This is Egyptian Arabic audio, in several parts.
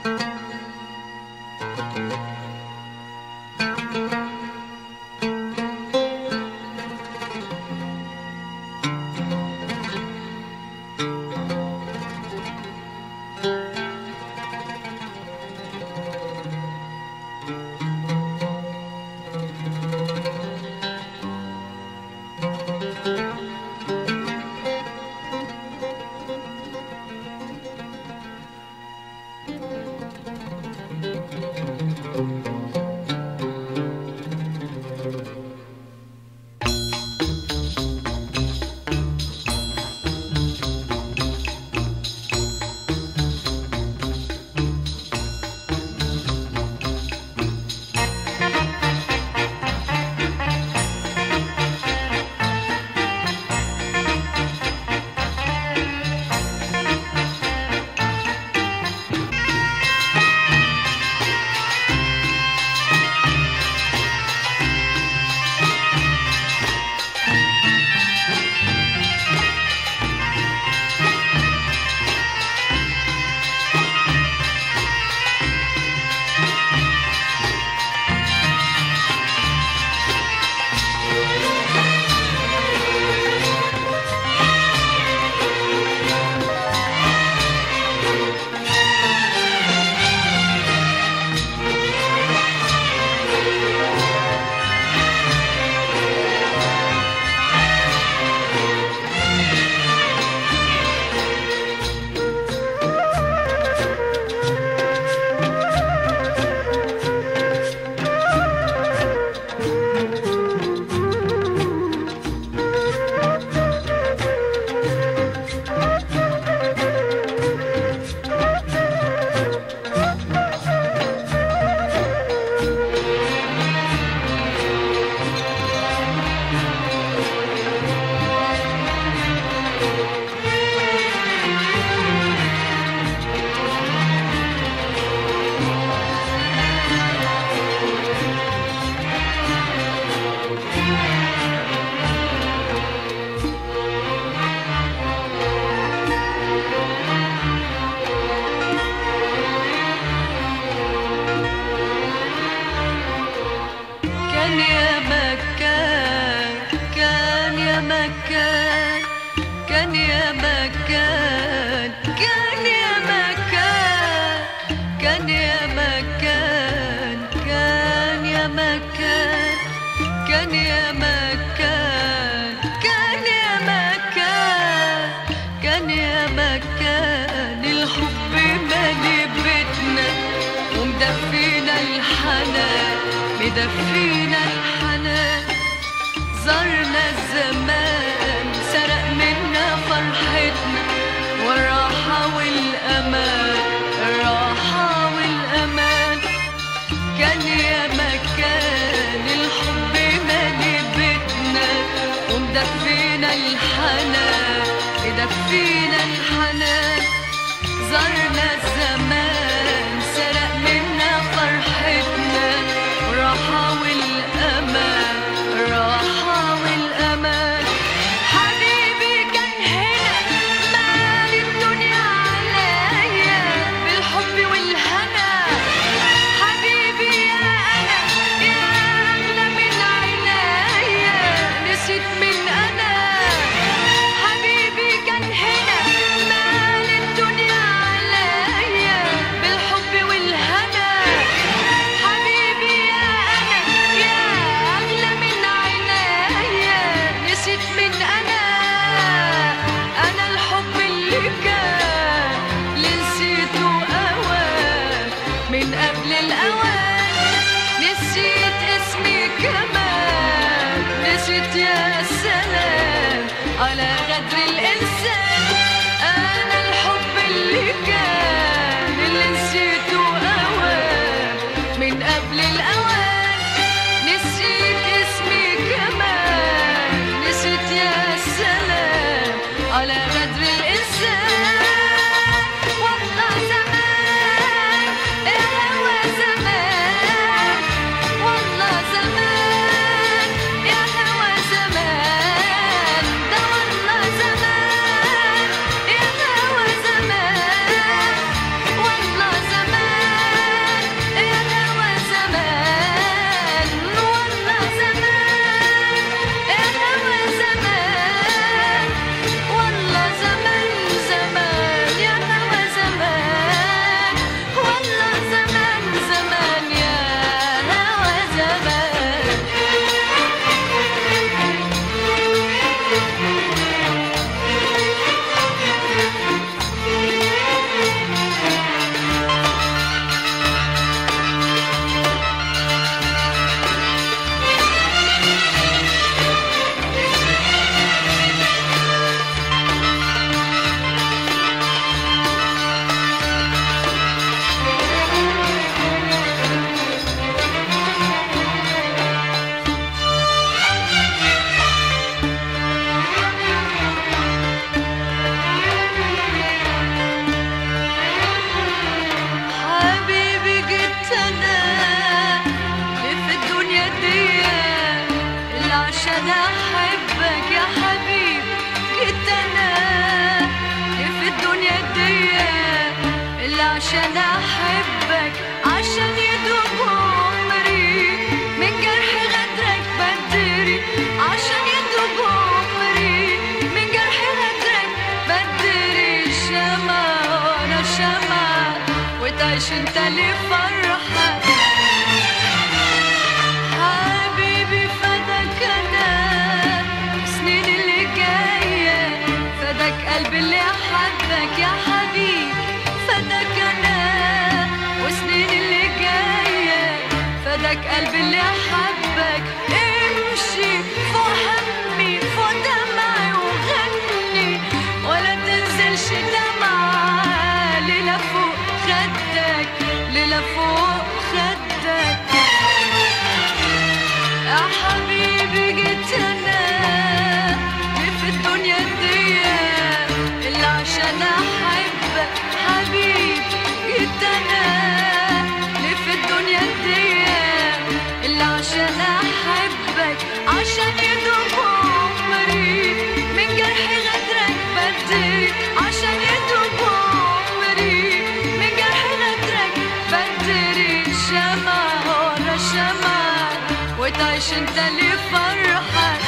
كان يا مكان كان يا مكان كان يا مكان كان يا مكان كان يا مكان كان يا مكان كان يا مكان الحب مالي بيتنا ومدفينا الحنان مدفينا الحنان زرنا الزمان سرق منا فرحتنا والراحة والأمان الراحة والأمان كان يا مكان الحب مالي بيتنا ومدفينا الحنان مدفينا الحنان زرنا الزمان سرق منا فرحتنا الراحة والأمان الراحة والأمان حبيبي كان هنا مال الدنيا عليا بالحب والهنا حبيبي يا أنا يا أغلى من عينيا نسيت من أنا حبيبي كان هنا مال الدنيا عليا بالحب والهنا حبيبي يا أنا يا أغلى من عينيا نسيت من أنا أنا الحب اللي كان اللي نسيته أوان من قبل الأوان نسيت اسمي كمان نسيت يا سلام على غدر الإنسان أنا الحب اللي كان اللي نسيته أوان من قبل الأوان نسيت اسمي كمان نسيت يا سلام على غدر الإنسان والله زمان يا هوا زمان لفرحك حبيبي فداك انا سنين اللي جاية فداك قلبي اللي حبك يا حبيبي فداك انا وسنين اللي جاية فداك قلبي اللي حبك امشي فوق همي فوق دمعي وغني ولا تنزلش دمعة ليلة فوق خدك ليلة فوق خدك يا حبيبي جيت انا مين في الدنيا دي اللي عشان احبك حبيبي جيت انا ليه في الدنيا دي اللي عشان احبك عشان يدوم عمري من جرح غدرك بدري عشان يدوم عمري من جرح غدرك بدري شمع ورا شمع وتعيش انت لفرحك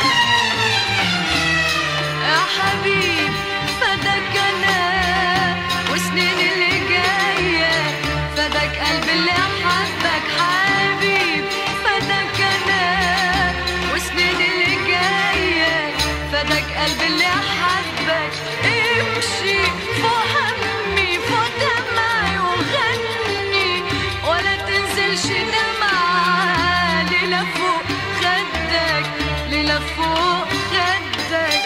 يا حبيب فداك انا وسنين اللي جايه فداك قلبي اللي حبك حبيب فداك انا وسنين اللي جايه فداك قلبي اللي حبك امشي فوق همي فوق دمعي وغني ولا تنزلش دمعة ليلة فوق خدك ليلة فوق خدك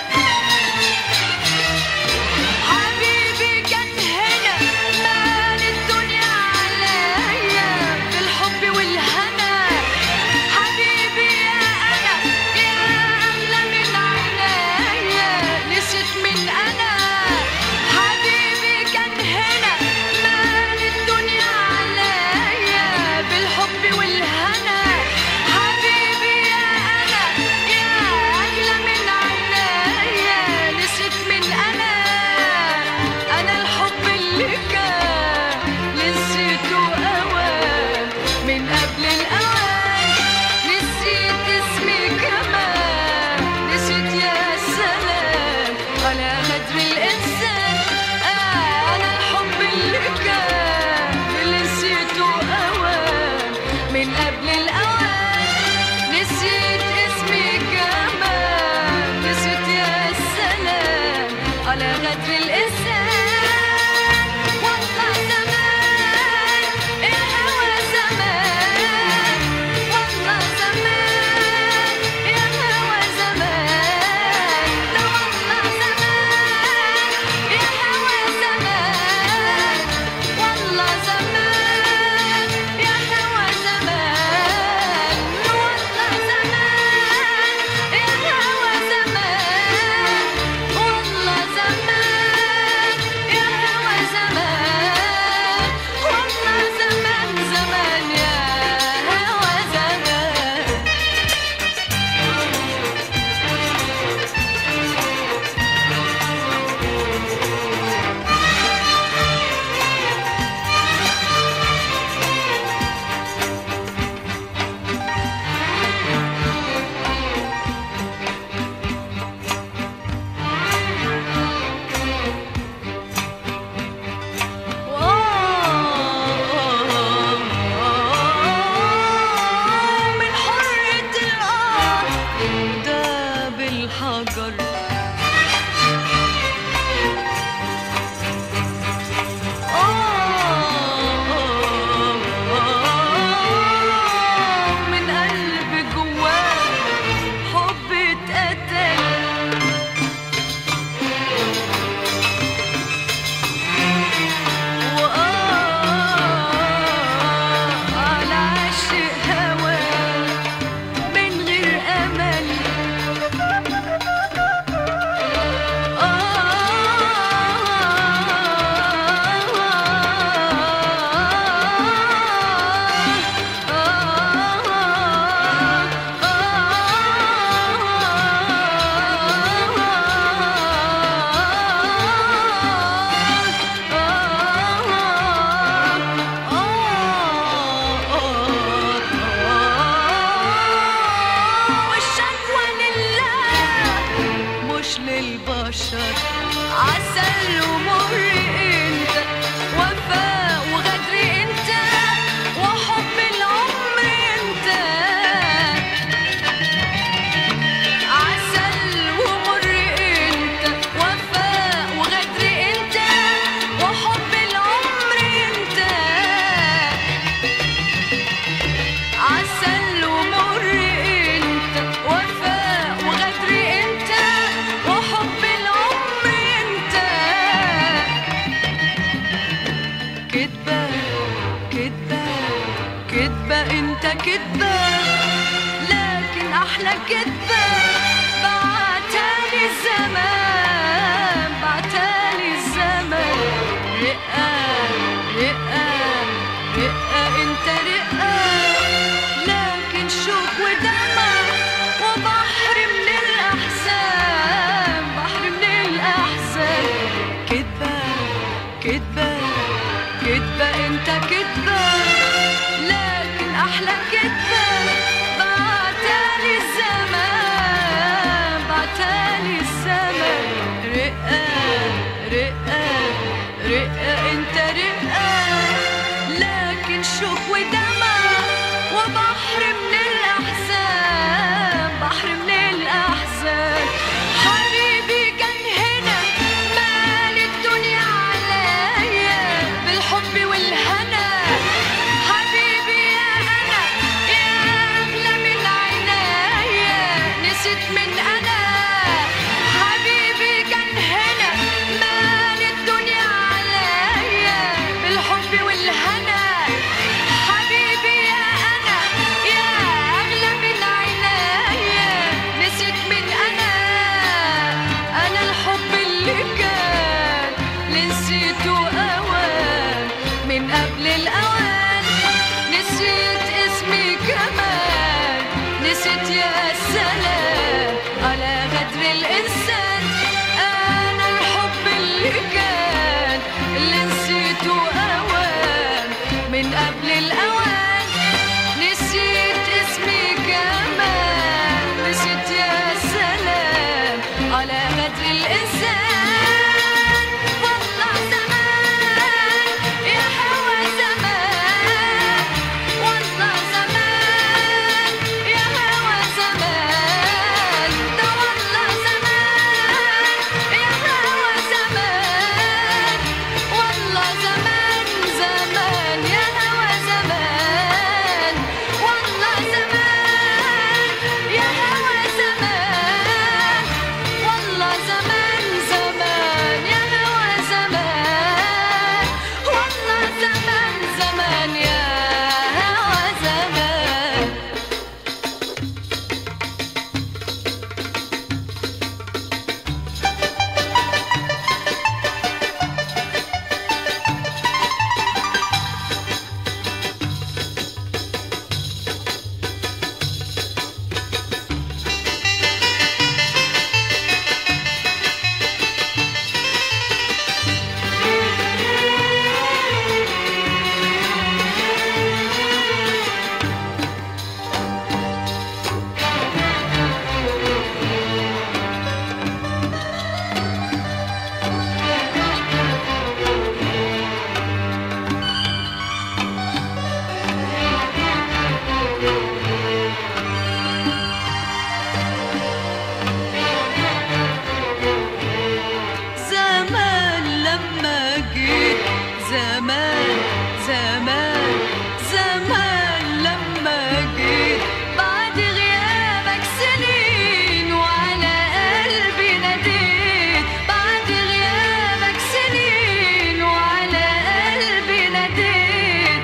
حبيبي كان هنا مال الدنيا عليا بالحب والهنا حبيبي يا انا يا اغلى من عينيا نسيت من انا حبيبي كان هنا مال الدنيا عليا بالحب كدبة كدبة انت كدبة لكن احلى كدبة بعتالي الزمان بعتالي الزمان رقة رقة رقة انت رقة لكن شوق ودمع وبحر من الأحزان بحر من الأحزان كدبة كدبة كدبة انت كدبة لكن أحلى كدبة بعتالي الزمان بعتالي الزمان رقة رقة رقة انت رقة لكن شوق ودمع وبحر من الأحزان بحر من الأحزان حبيبي كان هنا مال الدنيا عليا بالحب والهنا حبيبي يا أنا يا أغلى من عنايا نسيت من أنا حبيبي كان هنا مال الدنيا عليا بالحب والهنا حبيبي يا أنا يا أغلى من عنايا نسيت من أنا أنا الحب اللي كان اللي نسيته أوان من قبل الأوان نسيت اسمي كمان نسيت يا سلام على غدر الإنسان أنا الحب اللي كان اللي نسيته أوان من قبل الأوان نسيت اسمي كمان نسيت يا سلام على غدر الإنسان والله زمان يا هوى زمان والله زمان يا هوى زمان ده والله زمان يا هوى زمان والله زمان زمان يا هوى زمان والله زمان يا هوى زمان والله زمان زمان يا هوى زمان والله زمان زمان يا هوى زمان زمان لما جيت زمان زمان زمان لما جيت بعد غيابك سنين وعلى قلبي ناديت بعد غيابك سنين وعلى قلبي ناديت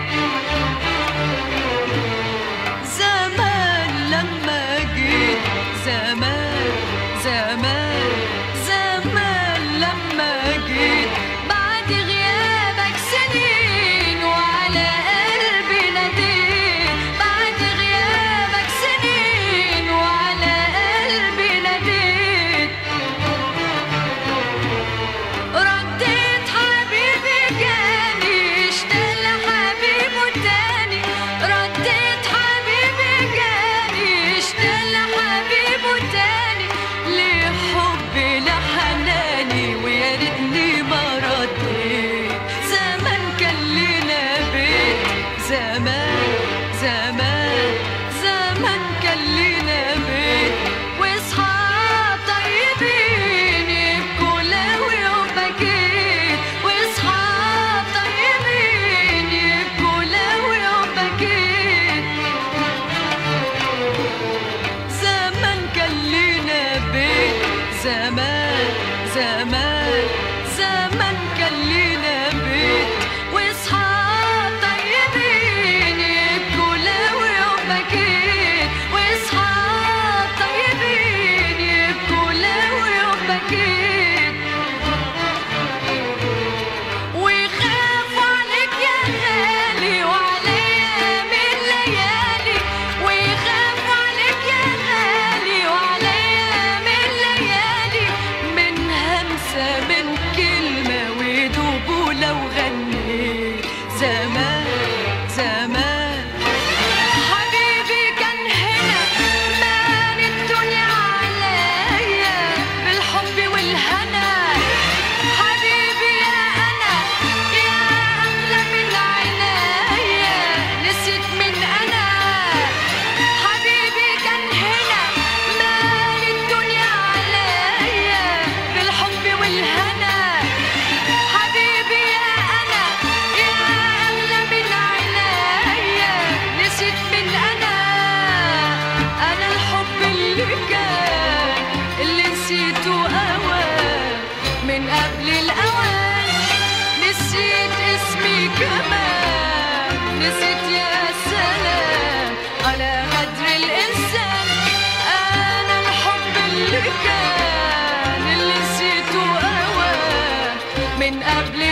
زمان لما جيت زمان زمان زمان لما جيت بعد غيابك سنين وعلى قلبي ناديت بعد غيابك سنين وعلى قلبي ناديت رديت حبيبي جاني اشتاق لحبيبه تاني رديت حبيبي جاني اشتاق لحبيبه تاني لحبي لحناني ويا ريتني ما رديت زمان كان لينا بيت زمان زمان زمان كان لينا بيت واصحاب طيبين يبكوا لو يوم بكيت واصحاب طيبين يبكوا لو يوم بكيت زمان كان لينا بيت زمان زمان زمان كان لينا بيت واصحاب طيبين كمان نسيت يا سلام على غدر الإنسان أنا الحب اللي كان اللي نسيته أوان من قبل